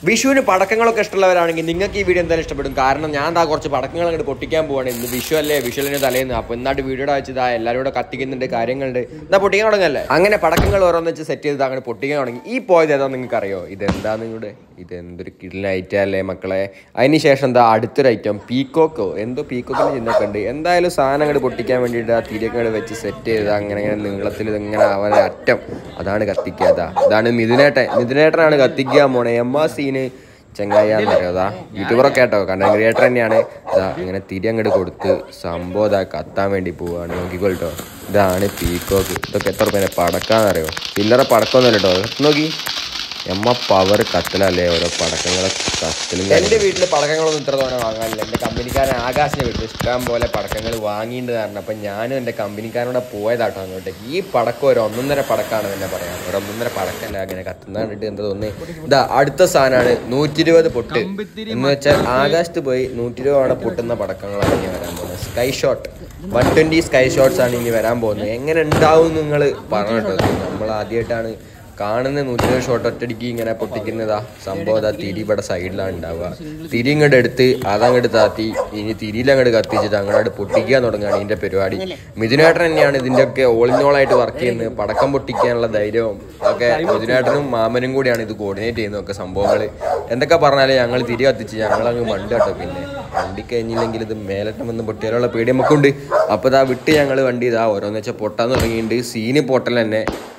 വിഷുവിന് പടക്കങ്ങളൊക്കെ ഇഷ്ടമുള്ളവരാണെങ്കിൽ നിങ്ങൾക്ക് ഈ വീഡിയോ എന്തായാലും ഇഷ്ടപ്പെടും കാരണം ഞാൻ എന്താ കുറച്ച് പടക്കങ്ങൾ അങ്ങോട്ട് പൊട്ടിക്കാൻ പോവാണ് ഇന്ന് വിഷു അല്ലേ വിഷുവിന് തലേന്ന് അപ്പോൾ ഇന്നാട്ട് വീഡിയോ വെച്ചതാ എല്ലാവരും കൂടെ കത്തിക്കുന്നുണ്ട് കാര്യങ്ങളുണ്ട് എന്നാ പൊട്ടിക്കാൻ തുടങ്ങല്ലേ അങ്ങനെ പടക്കങ്ങൾ ഓരോന്ന് വെച്ച് സെറ്റ് ചെയ്ത് അങ്ങനെ പൊട്ടിക്കാൻ തുടങ്ങി ഈ പോയത് ഏതാ നിങ്ങൾക്ക് അറിയോ ഇതെന്താ നിങ്ങളുടെ ഇതെന്തൊരു കിടിലൻ ഐറ്റം അല്ലേ മക്കളെ അതിന് ശേഷം എന്താ അടുത്തൊരു ഐറ്റം പീക്കോക്കോ എന്തോ പീക്കോക്കിന് ചിഹ്നമൊക്കെ ഉണ്ട് എന്തായാലും സാധനം അങ്ങോട്ട് പൊട്ടിക്കാൻ വേണ്ടിയിട്ട് ആ തിരിയൊക്കെ അങ്ങോട്ട് വെച്ച് സെറ്റ് ചെയ്ത് അങ്ങനെ അങ്ങനെ നീളത്തിൽ ഇതിങ്ങനെ അവരെ അറ്റം അതാണ് കത്തിക്കുക അതാ ഇതാണ് മിഥുനേട്ടൻ മിഥുനേട്ടനാണ് കത്തിക്കുക മോനെ എം ആ സീന് ചെങ്ങായിയാന്ന് അറിയാം അതാ യൂട്യൂബറൊക്കെ കേട്ടോ കണ്ടന്റ് ക്രിയേറ്റർ തന്നെയാണ് ഇതാ ഇങ്ങനെ തിരി അങ്ങോട്ട് കൊടുത്ത് സംഭവം ഇതാ കത്താൻ വേണ്ടി പോവാണ് നോക്കിക്കോട്ടോ ഇതാണ് പീക്കോക്ക് ഇതൊക്കെ എത്ര പേരെ പടക്കാന്നറിയോ ചില്ലറ പടക്കമൊന്നുമല്ല കേട്ടോ നോക്കി എമ്മ പവർ കത്തലല്ലേ ഓരോ പടക്കങ്ങളെ കത്തലും എൻ്റെ വീട്ടിൽ പടക്കങ്ങളൊന്നും ഇത്ര തോന്നെ വാങ്ങാനില്ല എൻ്റെ കമ്പനിക്കാരൻ ആകാശിൻ്റെ വീട്ടിൽ ഇഷ്ടം പോലെ പടക്കങ്ങൾ വാങ്ങിയിട്ട് കാരണം അപ്പം ഞാനും എൻ്റെ കമ്പനിക്കാരനോട് പോയതാട്ടോ അങ്ങോട്ടേക്ക് ഈ പടക്കം ഒരു ഒന്നൊന്നര പടക്കമാണ് തന്നെ പറയാം ഒരു ഒന്നൊന്നര പടക്കല്ല അങ്ങനെ കത്തുന്ന കണ്ടിട്ട് എന്താ തോന്നുന്നത് ഇതാ അടുത്ത സാധനമാണ് നൂറ്റി ഇരുപത് പൊട്ട് എന്ന് വെച്ചാൽ ആകാശത്ത് പോയി നൂറ്റി ഇരുപത് അവിടെ പൊട്ടുന്ന പടക്കങ്ങളാണ് ഇനി വരാൻ പോകുന്നത് sky shot one twenty sky shots ആണ് ഇനി വരാൻ പോകുന്നത് എങ്ങനെ ഉണ്ടാവും നിങ്ങൾ പറഞ്ഞിട്ടോ നമ്മൾ ആദ്യമായിട്ടാണ് കാണുന്ന നൂറ്റി ഷോട്ട് ഒറ്റടിക്ക് ഇങ്ങനെ പൊട്ടിക്കുന്നതാ സംഭവം അതാ തിരി ഇവിടെ സൈഡിലാണ് ഉണ്ടാവുക തിരി ഇങ്ങോട്ട് എടുത്ത് അതങ്ങോട്ട് താത്തി ഇനി തിരിയിൽ അങ്ങോട്ട് കത്തിച്ചിട്ട് അങ്ങോട്ട് പൊട്ടിക്കാൻ തുടങ്ങുകയാണ് ഇതിന്റെ പരിപാടി മിഥുനേട്ടൻ തന്നെയാണ് ഇതിന്റെ ഒക്കെ ഓളിഞ്ഞോളായിട്ട് വർക്ക് ചെയ്യുന്നത് പടക്കം പൊട്ടിക്കാനുള്ള ധൈര്യവും ഒക്കെ മിഥുനേട്ടനും മാമനും കൂടിയാണ് ഇത് കോർഡിനേറ്റ് ചെയ്യുന്നതൊക്കെ സംഭവങ്ങൾ എന്തൊക്കെ പറഞ്ഞാലും ഞങ്ങൾ തിരി കത്തിച്ച് ഞങ്ങൾ അങ്ങ് മണ്ട് കേട്ടോ പിന്നെ വണ്ടി കഴിഞ്ഞില്ലെങ്കിൽ ഇത് മേലട്ടം വന്ന് പൊട്ടിയാലുള്ള പേടി നമുക്കുണ്ട് അപ്പോൾ ഇതാ വിട്ട് ഞങ്ങൾ വണ്ടി ഇതാ ഓരോന്ന് വെച്ചാൽ പൊട്ടാൻ തുടങ്ങിയിട്ടുണ്ട് സീന് പൊട്ടൽ തന്നെ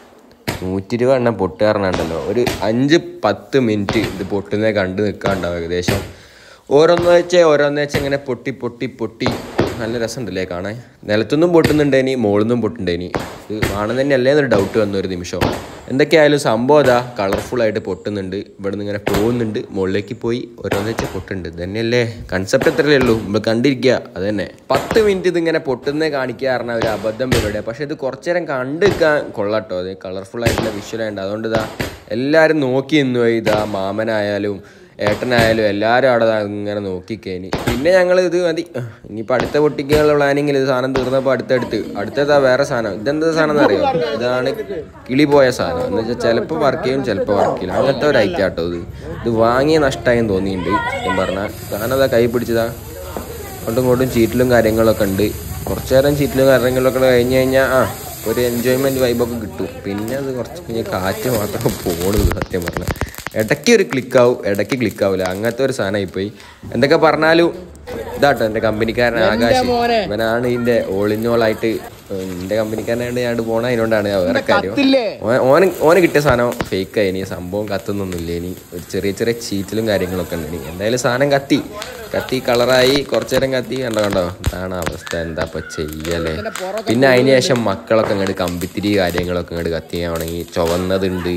നൂറ്റി ഇരുപത് എണ്ണം പൊട്ടുകാരനുണ്ടല്ലോ ഒരു അഞ്ച് പത്ത് മിനിറ്റ് ഇത് പൊട്ടുന്നത് കണ്ടു നിൽക്കാണ്ടാവും ഏകദേശം ഓരോന്ന് വെച്ച് ഓരോന്ന് വെച്ച് ഇങ്ങനെ പൊട്ടി പൊട്ടി പൊട്ടി നല്ല രസമുണ്ടല്ലേ കാണാൻ നിലത്തുനിന്നും പൊട്ടുന്നുണ്ടേനി മുകളിൽ നിന്നും പൊട്ടുണ്ടേനി ഇത് കാണുന്ന തന്നെയല്ലേ എന്നൊരു ഡൗട്ട് വന്ന ഒരു നിമിഷം എന്തൊക്കെയായാലും സംഭവം അതാ കളർഫുൾ ആയിട്ട് പൊട്ടുന്നുണ്ട് ഇവിടെ നിന്ന് ഇങ്ങനെ പോകുന്നുണ്ട് മുകളിലേക്ക് പോയി ഓരോന്ന് വെച്ച് പൊട്ടുണ്ട് ഇത് തന്നെയല്ലേ കൺസെപ്റ്റ് എത്രയല്ലേ ഉള്ളൂ നമ്മൾ കണ്ടിരിക്കുക അത് തന്നെ പത്ത് മിനിറ്റ് ഇതിങ്ങനെ പൊട്ടുന്നേ കാണിക്കുക പറഞ്ഞാൽ ഒരു അബദ്ധം പരിപാടിയാണ് പക്ഷെ ഇത് കുറച്ചു നേരം കണ്ടു നിൽക്കാൻ കൊള്ളാട്ടോ അത് കളർഫുൾ ആയിട്ടുള്ള വിഷ്വലുണ്ട് അതുകൊണ്ട് ഇതാ എല്ലാവരും നോക്കി നിന്നു പോയി ഇതാ മാമനായാലും ഏട്ടനായാലും എല്ലാവരും അവിടെ ദാ ഇങ്ങനെ നോക്കിക്കേനി പിന്നെ ഞങ്ങൾ ഇത് മതി ഇനിയിപ്പോൾ അടുത്ത പൊട്ടിക്കാനുള്ള പ്ലാനിങ്ങിൽ ഇത് സാധനം തീർന്നപ്പോൾ അടുത്തടുത്ത് അടുത്തതാ വേറെ സാധനം ഇതെന്താ സാധനം എന്നറിയോ ഇതാണ് കിളി പോയ സാധനം എന്ന് വെച്ചാൽ ചിലപ്പോൾ വർക്ക് ചെയ്യും ചിലപ്പോൾ വർക്ക് ചെയ്യില്ല അങ്ങനത്തെ ഒരു ഐറ്റം കേട്ടോ ഇത് ഇത് വാങ്ങിയ നഷ്ടമായും തോന്നിയിട്ടുണ്ട് ഞാൻ പറഞ്ഞാൽ സാധനം അതാ കൈ പിടിച്ചതാ അങ്ങോട്ടും ഇങ്ങോട്ടും ചീറ്റിലും കാര്യങ്ങളൊക്കെ ഉണ്ട് കുറച്ച് നേരം ചീറ്റിലും കാര്യങ്ങളൊക്കെ കഴിഞ്ഞ് കഴിഞ്ഞാൽ ആ ഒരു എൻജോയ്മെൻറ്റ് വൈബൊക്കെ കിട്ടും പിന്നെ അത് കുറച്ച് കഴിഞ്ഞ് കാറ്റ് മാത്രം പോണത് സത്യം പറഞ്ഞാൽ ഇടയ്ക്ക് ഒരു ക്ലിക്കാവും ഇടയ്ക്ക് ക്ലിക്കാവില്ല അങ്ങനത്തെ ഒരു സാധനമായി പോയി എന്തൊക്കെ പറഞ്ഞാലും ഇതാട്ടോ എൻ്റെ കമ്പനിക്കാരൻ ആകാശ് ഇവനാണ് ഇതിൻ്റെ ഓളിഞ്ഞോളായിട്ട് എൻ്റെ കമ്പനിക്കാരനായിട്ട് ഞാൻ പോണ അതിനോണ്ടാണ് വേറെ കാര്യം ഓൻ- ഓന് ഓന് കിട്ടിയ സാധനം ഫേക്ക് ആയി ഇനി സംഭവം കത്തുന്നൊന്നുമില്ല ഇനി ഒരു ചെറിയ ചെറിയ ചീറ്റിലും കാര്യങ്ങളൊക്കെ ഉണ്ട് ഇനി എന്തായാലും സാധനം കത്തി കത്തി കളറായി കുറച്ചു നേരം കത്തി കണ്ടോ കണ്ടോ ഇതാണ് അവസ്ഥ എന്താ ഇപ്പൊ ചെയ്യല്ലേ പിന്നെ അതിന് ശേഷം മക്കളൊക്കെ ഇങ്ങോട്ട് കമ്പിത്തിരി കാര്യങ്ങളൊക്കെ ഇങ്ങോട്ട് കത്തിയാൻ തുടങ്ങി ചുവന്നതുണ്ട്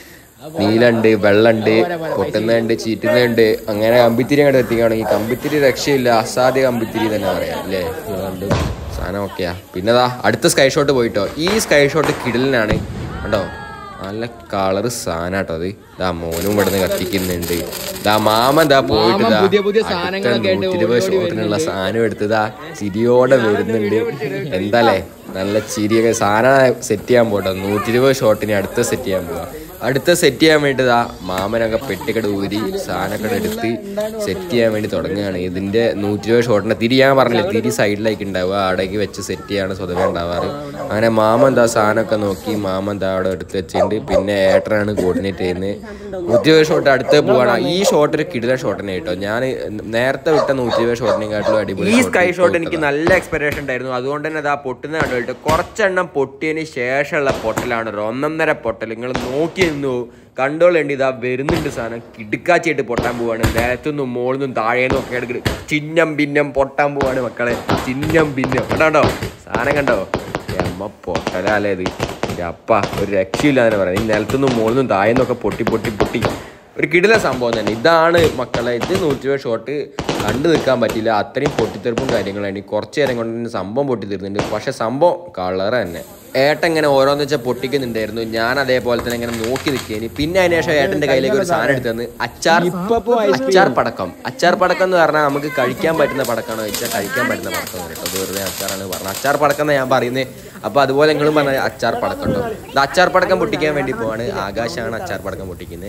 നീലുണ്ട് വെള്ളമുണ്ട് പൊട്ടുന്നുണ്ട് ചീറ്റുന്നുണ്ട് അങ്ങനെ കമ്പിത്തിരി അങ്ങോട്ട് എത്തിക്കുകയാണെങ്കിൽ കമ്പിത്തിരി രക്ഷയില്ല അസാധ്യ കമ്പിത്തിരി തന്നെ പറയാം അല്ലേ അതുകൊണ്ട് സാധനം ഓക്കെയാ പിന്നെ ദാ അടുത്ത സ്കൈ ഷോട്ട് പോയിട്ടോ ഈ സ്കൈ ഷോട്ട് കിടലിനാണ് കണ്ടോ നല്ല കളറ് സാധനം കേട്ടോ അത് ദാ മോനും ഇവിടുന്ന് കത്തിക്കുന്നുണ്ട് ദാ മാമൻ ദാ പോയിട്ട് ദാ പുതിയ പുതിയ അടുത്ത സാധനങ്ങളൊക്കെ ആയിട്ട് നൂറ്റിരുപത് ഷോട്ടിനുള്ള സാധനം എടുത്തതാ ചിരിയോടെ വരുന്നുണ്ട് എന്താലേ നല്ല ചിരിയൊക്കെ സാധനം സെറ്റ് ചെയ്യാൻ പോട്ടോ നൂറ്റി ഇരുപത് ഷോട്ടിന് അടുത്ത സെറ്റ് ചെയ്യാൻ പോവാ അടുത്ത സെറ്റ് ചെയ്യാൻ വേണ്ടി ദാ മാമനൊക്കെ പെട്ടിക്കട ഊരി സാധനമൊക്കെ എടുത്ത് സെറ്റ് ചെയ്യാൻ വേണ്ടി തുടങ്ങുകയാണ് ഇതിന്റെ നൂറ്റി ഇരുപത് ഷോട്ടിന്റെ തിരി ഞാൻ പറഞ്ഞില്ലേ തിരി സൈഡിലേക്ക് ഉണ്ടാവുക അവിടേക്ക് വെച്ച് സെറ്റ് ചെയ്യാണ് സ്വതവേ ഉണ്ടാവാറ് അങ്ങനെ മാമൻ ദാ സാധനമൊക്കെ നോക്കി മാമൻ ദാ അവിടെ എടുത്ത് വെച്ചിട്ടുണ്ട് പിന്നെ ഏട്ടനാണ് കോർഡിനേറ്റ് ചെയ്യുന്നത് നൂറ്റി ഇരുപത് ഷോട്ട് അടുത്ത് പോവാണ് ഈ ഷോട്ട് ഒരു കിടിലൻ ഷോട്ടിനെ കേട്ടോ ഞാൻ നേരത്തെ വിട്ട നൂറ്റി ഇരുപത് ഷോട്ടിനെക്കാട്ടിലും അടിപൊളി ഈ സ്കൈ ഷോട്ട് എനിക്ക് നല്ല എക്സ്പെക്ടേഷൻ ഉണ്ടായിരുന്നു അതുകൊണ്ട് തന്നെ അതാ പൊട്ടുന്ന കണ്ടിട്ട് കുറച്ചെണ്ണം പൊട്ടിയതിന് ശേഷമുള്ള പൊട്ടലാണ് ഒരു ഒന്നൊന്നര പൊട്ടൽ നിങ്ങൾ നോക്കി നിന്നു കണ്ടോളേണ്ടി ഇതാ വരുന്നുണ്ട് സാധനം കിടുക്കാച്ചിയായിട്ട് പൊട്ടാൻ പോവാണ് നേരത്തുനിന്നും മുകളിൽ നിന്നും താഴേന്നും ഒക്കെ എടുക്കുന്നത് ചിഹ്നം ഭിന്നം പൊട്ടാൻ പോവാണ് മക്കളെ ചിഹ്നം ഭിന്നം കണ്ടോ സാധനം കണ്ടോ എമ്മ പൊട്ടലല്ലേ ഇത് എൻ്റെ അപ്പ ഒരു രക്ഷയില്ല എന്ന് പറയാം ഈ നിലത്തുനിന്നും മുകളിൽ നിന്നും താഴേന്നൊക്കെ പൊട്ടി പൊട്ടി പൊട്ടി ഒരു കിടില സംഭവം തന്നെ ഇതാണ് മക്കളെ ഇത് നൂറ്റി രൂപ ഷോട്ട് കണ്ടു നിൽക്കാൻ പറ്റില്ല അത്രയും പൊട്ടിത്തെറുപ്പും കാര്യങ്ങളാണ് ഈ കുറച്ച് നേരം കൊണ്ട് തന്നെ സംഭവം പൊട്ടിത്തീർന്നുണ്ട് പക്ഷെ സംഭവം കളറ് തന്നെ ഏട്ടൻ ഇങ്ങനെ ഓരോന്ന് വെച്ചാൽ പൊട്ടിക്കുന്നുണ്ടായിരുന്നു ഞാൻ അതേപോലെ തന്നെ ഇങ്ങനെ നോക്കി നിൽക്കേനി പിന്നെ അതിന് ശേഷം ഏട്ടന്റെ കയ്യിലേക്ക് ഒരു സാധനം എടുത്തു തന്ന് അച്ചാർ അച്ചാർ പടക്കം അച്ചാർ പടക്കം എന്ന് പറഞ്ഞാൽ നമുക്ക് കഴിക്കാൻ പറ്റുന്ന പടക്കമാണോ ചോദിച്ചാൽ കഴിക്കാൻ പറ്റുന്ന പടക്കം കേട്ടോ അത് വെറുതെ അച്ചാറാണ് പറഞ്ഞത് അച്ചാർ പടക്കം എന്ന് ഞാൻ പറയുന്നത് അപ്പൊ അതുപോലെ നിങ്ങളും പറഞ്ഞ അച്ചാർ പടക്കം കേട്ടോ ഇത് അച്ചാർ പടക്കം പൊട്ടിക്കാൻ വേണ്ടി പോവാണ് ആകാശാണ് അച്ചാർ പടക്കം പൊട്ടിക്കുന്നത്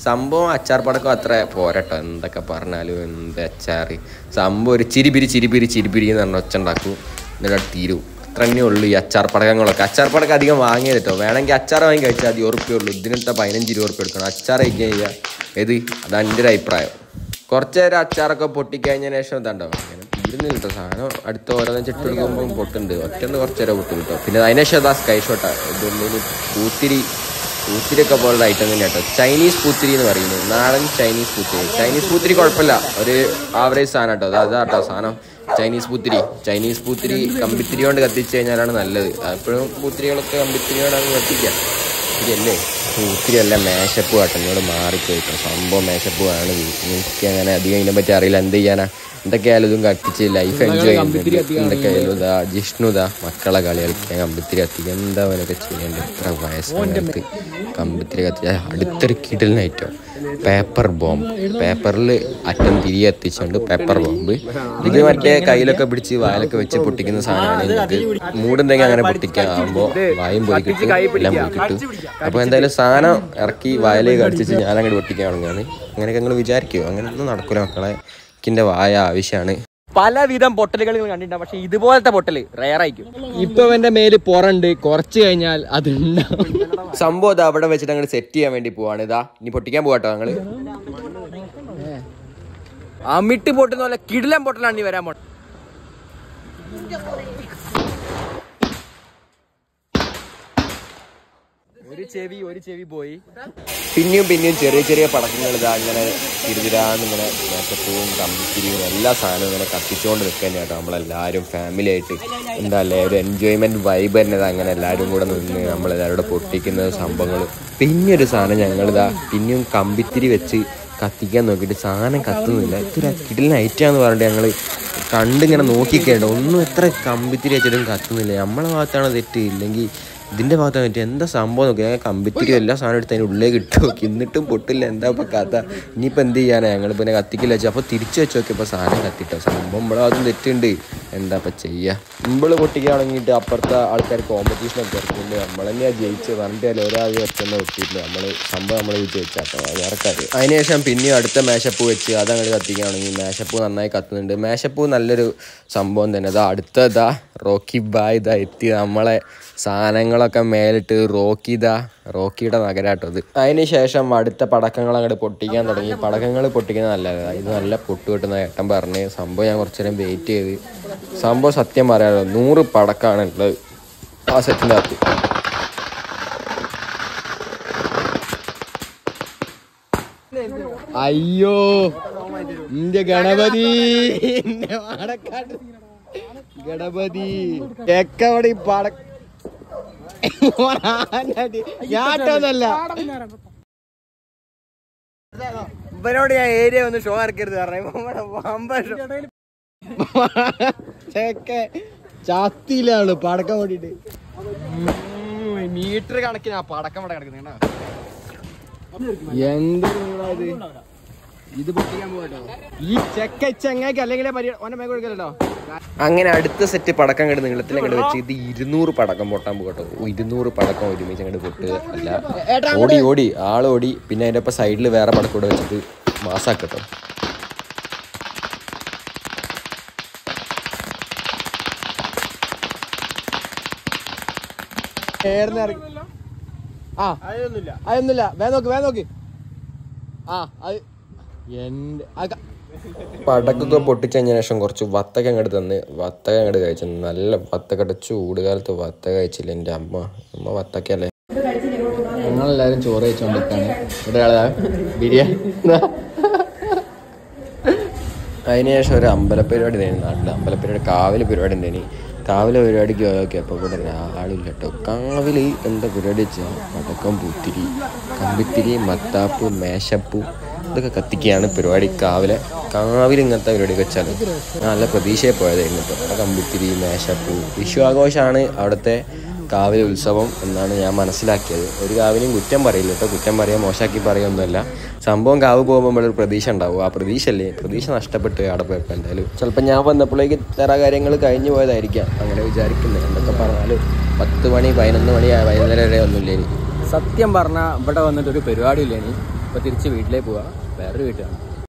സംഭവം അച്ചാർ പടക്കം അത്ര പോരട്ടോ എന്തൊക്കെ പറഞ്ഞാലും എന്ത് അച്ചാർ സംഭവം ഒരു ചിരിപിരി ചിരിപിരി ചിരിപിരി എന്ന് പറഞ്ഞ ഒച്ച ഉണ്ടാക്കും എന്നിട്ട് അത് തീരും അത്ര തന്നെ ഉള്ളൂ ഈ അച്ചാർ പടക്കങ്ങളൊക്കെ അച്ചാർ പടക്കം അധികം വാങ്ങിയത് കേട്ടോ വേണമെങ്കിൽ അച്ചാർ വാങ്ങി കഴിച്ചാൽ അത് ഉറുപ്പേ ഉള്ളൂ ഇതിനത്തെ പതിനഞ്ച് ഇരുപത് ഉറുപ്പ് എടുക്കണം അച്ചാർ കഴിക്കാൻ ചെയ്യുക ഏത് അതാണ് എൻ്റെ ഒരു അഭിപ്രായം കുറച്ച് നേരം അച്ചാറൊക്കെ പൊട്ടിക്കഴിഞ്ഞതിന് ശേഷം ഇതാണ്ടോ അങ്ങനെ തീരുന്നില്ല കേട്ടോ സാധനം അടുത്ത ഓരോന്നും ചെട്ട് എടുക്കുമ്പോൾ പൊട്ടുണ്ട് ഒറ്റന്ന് കുറച്ച് നേരം പൊട്ടും കേട്ടോ പിന്നെ അതിന് ശേഷം അതാ സ്കൈ ഷോട്ടാ ഇതൊന്നും പൂത്തിരി പൂത്തിരിയൊക്കെ പോലുള്ള ഐറ്റം തന്നെ കേട്ടോ ചൈനീസ് പൂത്തിരി എന്ന് പറയുന്നത് നാടൻ ചൈനീസ് പൂത്തിരി ചൈനീസ് പൂത്തിരി കുഴപ്പമില്ല ഒരു ആവറേജ് സാധനം കേട്ടോ അതാ കേട്ടോ സാധനം ചൈനീസ് പൂത്തിരി ചൈനീസ് പൂത്തിരി കമ്പിത്തിരി കൊണ്ട് കത്തിച്ച് കഴിഞ്ഞാലാണ് നല്ലത് എപ്പോഴും പൂത്തിരികളൊക്കെ കമ്പിത്തിരി കൊണ്ടാണ് കത്തിക്കുക ഇതല്ലേ പൂത്തിരിയല്ല മേശപ്പ് കേട്ടോ എന്നോട് മാറിപ്പോയിട്ടോ സംഭവം മേശപ്പ് ആണ് എനിക്ക് അങ്ങനെ അധികം ഇതിനെ പറ്റി അറിയില്ല എന്ത് ചെയ്യാനാ എന്തൊക്കെയായാലും ഇതും കത്തിച്ച് ലൈഫ് എൻജോയ് ചെയ്യുന്നുണ്ട് എന്തൊക്കെയായാലും ഇതാ ജിഷ്ണു ഇതാ മക്കളെ കളി കളിക്കാൻ കമ്പിത്തിരി കത്തിക്കുക എന്താ അവനൊക്കെ ചെയ്യേണ്ടത് ഇത്ര വയസ്സായിട്ട് കമ്പിത്തിരി കത്തിച്ച അടുത്തൊരു കിടലിനായിട്ടോ പേപ്പർ ബോംബ് പേപ്പറിൽ അറ്റം തിരി കത്തിച്ചുകൊണ്ട് പേപ്പർ ബോംബ് ഇത് മറ്റേ കയ്യിലൊക്കെ പിടിച്ച് വായിലൊക്കെ വെച്ച് പൊട്ടിക്കുന്ന സാധനമാണ് നിങ്ങൾക്ക് മൂടുണ്ടെങ്കിൽ അങ്ങനെ പൊട്ടിക്കാൻ ആകുമ്പോൾ വായും പോയി കിട്ടും എല്ലാം പോയി കിട്ടും അപ്പോൾ എന്തായാലും സാധനം ഇറക്കി വായിലേക്ക് അടിച്ചിട്ട് ഞാൻ അങ്ങോട്ട് പൊട്ടിക്കാൻ തുടങ്ങുകയാണ് അങ്ങനെയൊക്കെ നിങ്ങൾ വിചാരിക്കുമോ അങ്ങനെയൊന്നും നടക്കൂല മക്കളെ എനിക്കെൻ്റെ വായ ആവശ്യമാണ് പലവിധം പൊട്ടലുകൾ നിങ്ങൾ കണ്ടിട്ടുണ്ടാവും പക്ഷെ ഇതുപോലത്തെ പൊട്ടല് റയറായിരിക്കും ഇപ്പൊ എന്റെ മേല് പുറണ്ട് കുറച്ച് കഴിഞ്ഞാൽ അത് ഉണ്ടാവും സംഭവം ഇതാ അവിടെ വെച്ചിട്ട് അങ്ങോട്ട് സെറ്റ് ചെയ്യാൻ വേണ്ടി പോവാണ് ഇതാ ഇനി പൊട്ടിക്കാൻ പോവാട്ടോ ഞങ്ങള് അമിട്ട് പൊട്ടുന്ന പോലെ കിടിലം പൊട്ടലാണ് നീ വരാൻ പോണത് ഒരു ചെവി ഒരു ചെവി പോയി പിന്നെയും പിന്നെയും ചെറിയ ചെറിയ പടക്കങ്ങൾ ഇതാ ഇങ്ങനെ തിരുതിരാന്ന് ഇങ്ങനെ മേക്കപ്പൂവും കമ്പിത്തിരിയും എല്ലാ സാധനവും ഇങ്ങനെ കത്തിച്ചുകൊണ്ട് നിൽക്കാൻ കേട്ടോ നമ്മളെല്ലാവരും ഫാമിലി ആയിട്ട് എന്താ അല്ലേ ഒരു എൻജോയ്മെന്റ് വൈബ് തന്നെ ഇതാ അങ്ങനെ എല്ലാവരും കൂടെ നിന്ന് നമ്മളെല്ലാവരും കൂടെ പൊട്ടിക്കുന്ന സംഭവങ്ങൾ പിന്നെ ഒരു സാധനം ഞങ്ങളിതാ പിന്നെയും കമ്പിത്തിരി വെച്ച് കത്തിക്കാൻ നോക്കിയിട്ട് സാധനം കത്തുന്നില്ല ഇത്ര കിടിൽ നൈറ്റാന്ന് പറഞ്ഞിട്ട് ഞങ്ങൾ കണ്ടിങ്ങനെ നോക്കിക്കേണ്ട ഒന്നും എത്ര കമ്പിത്തിരി വെച്ചിട്ടും കത്തുന്നില്ല നമ്മളെ ഭാഗത്താണ് തെറ്റ് ഇല്ലെങ്കിൽ ഇതിന്റെ ഭാഗത്താണ് തെറ്റ് എന്താ സംഭവം നോക്കി ഞങ്ങൾ കമ്പിത്തിരി എല്ലാ സാധനം എടുത്ത് അതിൻ്റെ ഉള്ളിലേക്ക് ഇട്ട് നോക്കി എന്നിട്ടും പൊട്ടില്ല എന്താ ഇപ്പൊ കഥ ഇനിയിപ്പോൾ എന്ത് ചെയ്യാനാ ഞങ്ങൾ പിന്നെ കത്തിക്കില്ല വെച്ചാൽ അപ്പോൾ തിരിച്ചു വെച്ച് നോക്കിയപ്പോൾ സാധനം കത്തിട്ടോ സംഭവം നമ്മളെ ഭാഗത്തും തെറ്റുണ്ട് എന്താ ഇപ്പം ചെയ്യുക മുമ്പിൾ പൊട്ടിക്കാൻ തുടങ്ങിയിട്ട് അപ്പുറത്തെ ആൾക്കാർ കോമ്പറ്റീഷൻ ഒക്കെ ഇറക്കുന്നുണ്ട് നമ്മൾ തന്നെയാണ് ജയിച്ചത് പറഞ്ഞിട്ട് ഒരാൾ വെച്ചെന്നെ പൊട്ടിയിട്ടില്ല നമ്മൾ സംഭവം നമ്മൾ വിജയിച്ചാട്ടോ അത് വേറെ കാര്യം അതിനുശേഷം പിന്നെയും അടുത്ത മേശപ്പൂ വെച്ച് അതങ്ങോട്ട് കത്തിക്കാൻ തുടങ്ങി മേശപ്പൂ നന്നായി കത്തുന്നുണ്ട് മേശപ്പൂ നല്ലൊരു സംഭവം തന്നെ അതാ അടുത്തതാ റോക്കി ബായ് ഇതാ എത്തി നമ്മളെ സാധനങ്ങളൊക്കെ മേലിട്ട് റോക്കി ഇതാ റോക്കിയുടെ നഗരാട്ടോ ഇത് അതിന് ശേഷം അടുത്ത പടക്കങ്ങൾ അങ്ങോട്ട് പൊട്ടിക്കാൻ തുടങ്ങി പടക്കങ്ങൾ പൊട്ടിക്കുന്നത് നല്ലതാണ് ഇത് നല്ല പൊട്ട് കിട്ടുന്ന ഏട്ടൻ പറഞ്ഞ് സംഭവം ഞാൻ കുറച്ചു നേരം വെയിറ്റ് ചെയ്ത് സംഭവം സത്യം പറയാമല്ലോ നൂറ് പടക്കമാണ് ഉള്ളത് ആ സെറ്റിൻ്റെ അകത്ത് അയ്യോ ഇന്റെ ഗണപതി ഇന്റെ പാടക്കാട് ഗണപതി എക്കവടി പാട ഞാട്ടൊന്നല്ല ഇവനോട് ഞാൻ ഏരിയ ഒന്ന് ഷോ ഇറക്കരുത് പറഞ്ഞു ചെക്ക ചാത്തിയിലാണ് പടക്കം ഓടിയിട്ട് മീറ്റർ കണക്കിനാ പടക്കം ഇവിടെ കിടക്കുന്നത് എന്ത് ഇത് ഇത് പൊട്ടിക്കാൻ പോകട്ടോ ഈ ചെക്ക ചെങ്ങായിക്ക് അല്ലെങ്കിൽ ഓനെ മേഘ കൊടുക്കല്ലോ അങ്ങനെ അടുത്ത സെറ്റ് പടക്കം കണ്ട് നീളത്തിൽ അങ്ങോട്ട് വെച്ച് ഇത് ഇരുന്നൂറ് പടക്കം പൊട്ടാൻ പോകട്ടോ ഇരുന്നൂറ് പടക്കം ഒരുമിച്ച് അങ്ങോട്ട് പൊട്ടുക അല്ല ഓടി ഓടി ആളോടി പിന്നെ അതിൻ്റെ ഒപ്പം സൈഡിൽ വേറെ പടക്കം കൂടെ വെച്ചിട്ട് മാസാക്കട്ടോ ആ അതൊന്നുമില്ല വേ നോക്ക് വേ നോക്ക് ആ അത് എന്റെ ആ ക- പടക്കൊക്കെ പൊട്ടിച്ചതിന് ശേഷം കുറച്ച് വത്തക്ക അങ്ങോട്ട് തന്ന് വത്തക്ക അങ്ങോട്ട് കഴിച്ചു നല്ല വത്തക്കട്ട ചൂട് കാലത്ത് വത്തക്ക കഴിച്ചില്ല എൻ്റെ അമ്മ അമ്മ വത്തക്കല്ലേ ഞങ്ങളെല്ലാരും ചോറ് കഴിച്ചോണ്ടിരിക്കാണ് ഇവിടെ ആളാ ബിരിയാണി അതിനുശേഷം ഒരു അമ്പല പരിപാടി ഉണ്ടായിരുന്നു നാട്ടിൽ അമ്പല പരിപാടി കാവിലെ പരിപാടി ഉണ്ടായിരുന്നു കാവിലെ പരിപാടിക്ക് പോയൊക്കെ അപ്പോൾ ഇവിടെ ആളില്ല കേട്ടോ കാവിൽ എന്താ പരിപാടി വെച്ചാൽ പടക്കം പൂത്തിരി കമ്പിത്തിരി മത്താപ്പ് മേശപ്പൂ ഇതൊക്കെ കത്തിക്കുകയാണ് പരിപാടി കാവിലെ കാവിൽ ഇങ്ങനത്തെ പരിപാടി വെച്ചാൽ ഞാൻ നല്ല പ്രതീക്ഷയെ പോയതായിരുന്നു കേട്ടോ ആ കമ്പിത്തിരി മേശപ്പൂ വിഷു ആഘോഷമാണ് അവിടുത്തെ കാവിൽ ഉത്സവം എന്നാണ് ഞാൻ മനസ്സിലാക്കിയത് ഒരു കാവിനും കുറ്റം പറയില്ല കേട്ടോ കുറ്റം പറയാൻ മോശമാക്കി പറയുമൊന്നുമല്ല സംഭവം കാവ് പോകുമ്പോൾ നമ്മളൊരു പ്രതീക്ഷ ഉണ്ടാവും ആ പ്രതീക്ഷ അല്ലേ പ്രതീക്ഷ നഷ്ടപ്പെട്ട് അവിടെ പോയപ്പോൾ എന്തായാലും ചിലപ്പോൾ ഞാൻ വന്നപ്പോഴേക്ക് തറ കാര്യങ്ങൾ കഴിഞ്ഞു പോയതായിരിക്കാം അങ്ങനെ വിചാരിക്കുന്നത് എന്തൊക്കെ പറഞ്ഞാലും പത്ത് മണി പതിനൊന്ന് മണി വൈകുന്നേരം വരെ ഒന്നുമില്ല ഇനി സത്യം പറഞ്ഞാൽ ഇവിടെ വന്നിട്ട് ഒരു പരിപാടി ഇല്ല ഇനി ഇപ്പൊ തിരിച്ച് വീട്ടിലേക്ക് പോവാ വേറൊരു വീട്ടിലാണ്